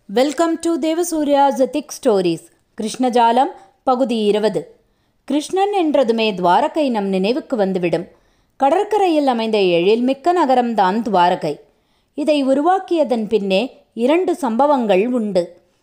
welcome to Devasurya's thick stories Krishnajalam பகுதி இருபது கிருஷ்ணன் என்றதுமே துவாரகை நம் நினைவுக்கு வந்துவிடும் கடற்கரையில் அமைந்த எழில்மிக்க நகரம்தான் துவாரகை இதை உருவாக்கியதன் பின்னே இரண்டு சம்பவங்கள் உண்டு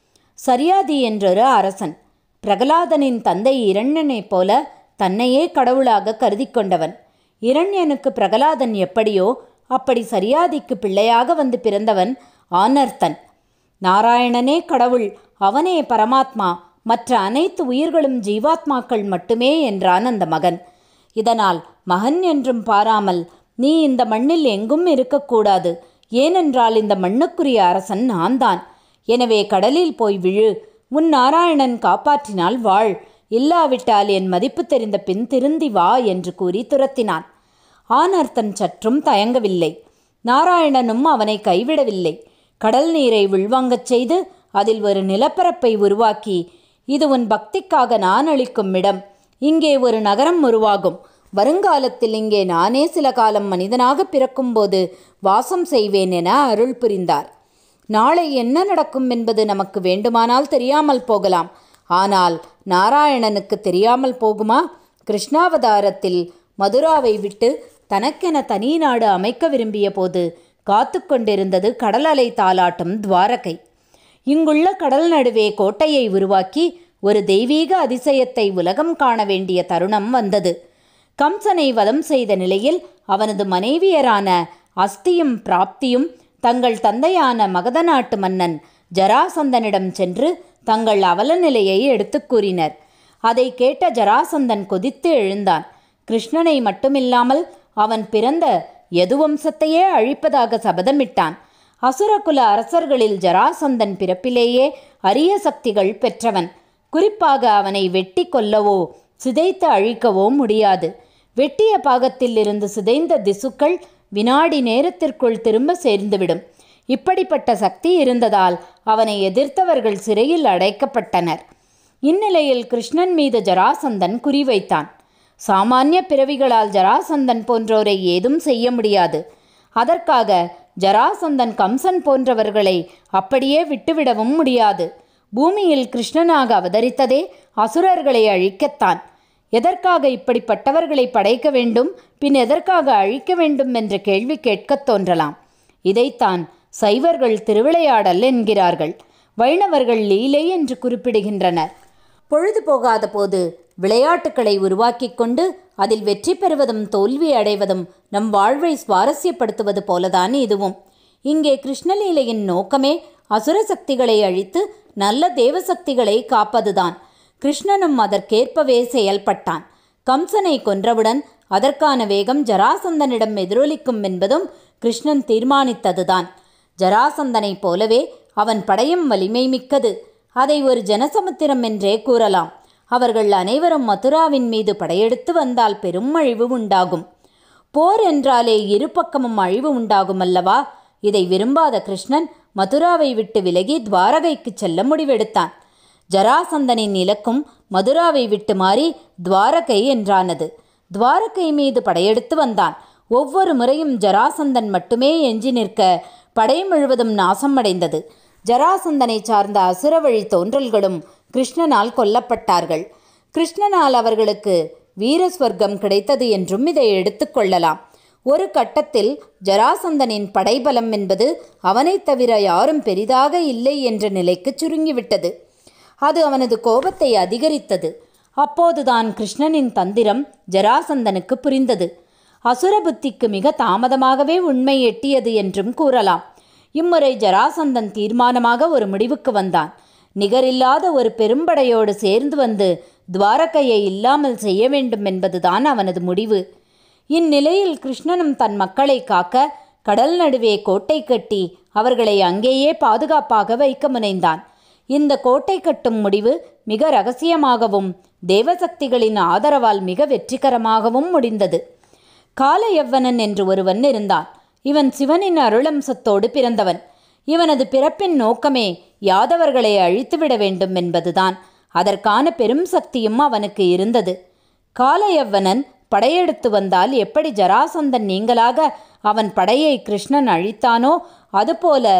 சரியாதி என்றொரு அரசன் பிரகலாதனின் தந்தை இரண்யனைப் போல தன்னையே கடவுளாக கருதி கொண்டவன் இரண்யனுக்கு பிரகலாதன் எப்படியோ அப்படி சரியாதிக்கு பிள்ளையாக வந்து பிறந்தவன் ஆனர்த்தன் நாராயணனே கடவுள் அவனே பரமாத்மா மற்ற அனைத்து உயிர்களும் ஜீவாத்மாக்கள் மட்டுமே என்றான் அந்த மகன் இதனால் மகன் என்றும் பாராமல் நீ இந்த மண்ணில் எங்கும் இருக்கக்கூடாது ஏனென்றால் இந்த மண்ணுக்குரிய அரசன் நான்தான் எனவே கடலில் போய் விழு உன் நாராயணன் காப்பாற்றினால் வாழ் இல்லாவிட்டால் என் மதிப்பு தெரிந்த பின் திருந்தி வா என்று கூறி துரத்தினான் ஆனர்த்தன் சற்றும் தயங்கவில்லை நாராயணனும் அவனை கைவிடவில்லை கடல் நீரை உள்வாங்கச் செய்து அதில் ஒரு நிலப்பரப்பை உருவாக்கி இது உன் பக்திக்காக நான் அளிக்கும் இடம் இங்கே ஒரு நகரம் உருவாகும் வருங்காலத்தில் இங்கே நானே சில காலம் மனிதனாக பிறக்கும்போது வாசம் செய்வேன் என அருள் புரிந்தார் நாளை என்ன நடக்கும் என்பது நமக்கு வேண்டுமானால் தெரியாமல் போகலாம் ஆனால் நாராயணனுக்கு தெரியாமல் போகுமா கிருஷ்ணாவதாரத்தில் மதுராவை விட்டு தனக்கென தனி நாடு அமைக்க விரும்பிய போது காத்து கொண்டிருந்தது கடல் அலை தாலாட்டும் துவாரகை இங்குள்ள கடல் நடுவே கோட்டையை உருவாக்கி ஒரு தெய்வீக அதிசயத்தை உலகம் காண வேண்டிய தருணம் வந்தது கம்சனை வதம் செய்த நிலையில் அவனது மனைவியரான அஸ்தியும் பிராப்தியும் தங்கள் தந்தையான மகத நாட்டு மன்னன் ஜராசந்தனிடம் சென்று தங்கள் அவல நிலையை எடுத்துக் கூறினர் அதை கேட்ட ஜராசந்தன் கொதித்து எழுந்தான் கிருஷ்ணனை மட்டுமில்லாமல் அவன் பிறந்த யதுவம்சத்தையே அழிப்பதாக சபதமிட்டான் அசுரகுல அரசர்களில் ஜராசந்தன் பிறப்பிலேயே அரிய சக்திகள் பெற்றவன் குறிப்பாக அவனை வெட்டி கொல்லவோ சிதைத்து அழிக்கவோ முடியாது வெட்டிய பாகத்தில் இருந்து சிதைந்த திசுக்கள் வினாடி நேரத்திற்குள் திரும்ப சேர்ந்துவிடும் இப்படிப்பட்ட சக்தி இருந்ததால் அவனை எதிர்த்தவர்கள் சிறையில் அடைக்கப்பட்டனர் இந்நிலையில் கிருஷ்ணன் மீது ஜராசந்தன் குறிவைத்தான் சாமானிய பிறவிகளால் ஜராசந்தன் போன்றோரை ஏதும் செய்ய முடியாது அதற்காக ஜராசந்தன் கம்சன் போன்றவர்களை அப்படியே விட்டுவிடவும் முடியாது பூமியில் கிருஷ்ணனாக அவதரித்ததே அசுரர்களை அழிக்கத்தான் எதற்காக இப்படிப்பட்டவர்களை படைக்க வேண்டும் பின் எதற்காக அழிக்க வேண்டும் என்ற கேள்வி கேட்கத் தோன்றலாம் இதைத்தான் சைவர்கள் திருவிளையாடல் என்கிறார்கள் வைணவர்கள் லீலை என்று குறிப்பிடுகின்றனர் பொழுது போகாத போது விளையாட்டுக்களை உருவாக்கி கொண்டு அதில் வெற்றி பெறுவதும் தோல்வி அடைவதும் நம் வாழ்வை சுவாரஸ்யப்படுத்துவது போலதான் இதுவும் இங்கே கிருஷ்ணலீலையின் நோக்கமே அசுர சக்திகளை அழித்து நல்ல தேவசக்திகளை காப்பதுதான் கிருஷ்ணனும் அதற்கேற்பவே செயல்பட்டான் கம்சனை கொன்றவுடன் அதற்கான வேகம் ஜராசந்தனிடம் எதிரொலிக்கும் என்பதும் கிருஷ்ணன் தீர்மானித்ததுதான் ஜராசந்தனைப் போலவே அவன் படையும் வலிமை மிக்கது அதை ஒரு ஜனசமுத்திரம் என்றே கூறலாம் அவர்கள் அனைவரும் மதுராவின் மீது படையெடுத்து வந்தால் பெரும் அழிவு உண்டாகும் போர் என்றாலே இரு பக்கமும் அழிவு உண்டாகும் அல்லவா இதை விரும்பாத கிருஷ்ணன் மதுராவை விட்டு விலகி துவாரகைக்கு செல்ல முடிவெடுத்தான் ஜராசந்தனின் இலக்கும் மதுராவை விட்டு மாறி துவாரகை என்றானது துவாரகை மீது படையெடுத்து வந்தான் ஒவ்வொரு முறையும் ஜராசந்தன் மட்டுமே எஞ்சி நிற்க படை முழுவதும் நாசம் அடைந்தது ஜராசந்தனை சார்ந்த அசுரவழி தோன்றல்களும் கிருஷ்ணனால் கொல்லப்பட்டார்கள் கிருஷ்ணனால் அவர்களுக்கு வீரஸ்வர்க்கம் கிடைத்தது என்றும் இதை எடுத்துக்கொள்ளலாம் ஒரு கட்டத்தில் ஜராசந்தனின் படைபலம் என்பது அவனைத் தவிர யாரும் பெரிதாக இல்லை என்ற நிலைக்கு சுருங்கிவிட்டது அது அவனது கோபத்தை அதிகரித்தது அப்போதுதான் கிருஷ்ணனின் தந்திரம் ஜராசந்தனுக்கு புரிந்தது அசுர புத்திக்கு மிக தாமதமாகவே உண்மை எட்டியது என்றும் கூறலாம் இம்முறை ஜராசந்தன் தீர்மானமாக ஒரு முடிவுக்கு வந்தான் நிகரில்லாத ஒரு பெரும்படையோடு சேர்ந்து வந்து துவாரகையை இல்லாமல் செய்ய வேண்டும் என்பதுதான் அவனது முடிவு இந்நிலையில் கிருஷ்ணனும் தன் மக்களை காக்க கடல் நடுவே கோட்டை கட்டி அவர்களை அங்கேயே பாதுகாப்பாக வைக்க முனைந்தான் இந்த கோட்டை கட்டும் முடிவு மிக ரகசியமாகவும் தேவசக்திகளின் ஆதரவால் மிக வெற்றிகரமாகவும் முடிந்தது காலயவ்வனன் என்று ஒருவன் இருந்தான் இவன் சிவனின் அருளம்சத்தோடு பிறந்தவன் இவனது பிறப்பின் நோக்கமே யாதவர்களை அழித்துவிட வேண்டும் என்பதுதான் அதற்கான பெரும் சக்தியும் அவனுக்கு இருந்தது காலயவ்வனன் படையெடுத்து வந்தால் எப்படி ஜராசந்தன் நீங்களாக அவன் படையை கிருஷ்ணன் அழித்தானோ அதுபோல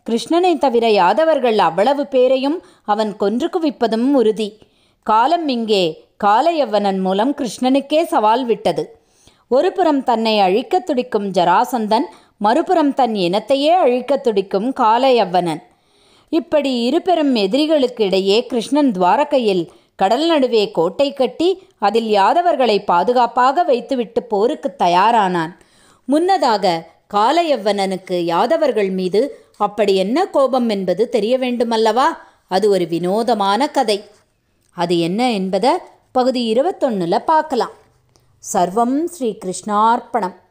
கிருஷ்ணனை தவிர யாதவர்கள் அவ்வளவு பேரையும் அவன் கொன்று குவிப்பதும் உறுதி காலம் இங்கே காலையவ்வனன் மூலம் கிருஷ்ணனுக்கே சவால் விட்டது ஒருபுறம் தன்னை அழிக்கத் துடிக்கும் ஜராசந்தன் மறுபுறம் தன் இனத்தையே அழிக்கத் துடிக்கும் காலையவ்வனன் இப்படி இருபெரும் எதிரிகளுக்கு இடையே கிருஷ்ணன் துவாரகையில் கடல் நடுவே கோட்டை கட்டி அதில் யாதவர்களை பாதுகாப்பாக வைத்துவிட்டு போருக்கு தயாரானான் முன்னதாக காலையவ்வனனுக்கு யாதவர்கள் மீது அப்படி என்ன கோபம் என்பது தெரிய வேண்டுமல்லவா அது ஒரு வினோதமான கதை அது என்ன என்பதை பகுதி இருபத்தொன்னில் பார்க்கலாம் சர்வம் ஸ்ரீ கிருஷ்ணார்ப்பணம்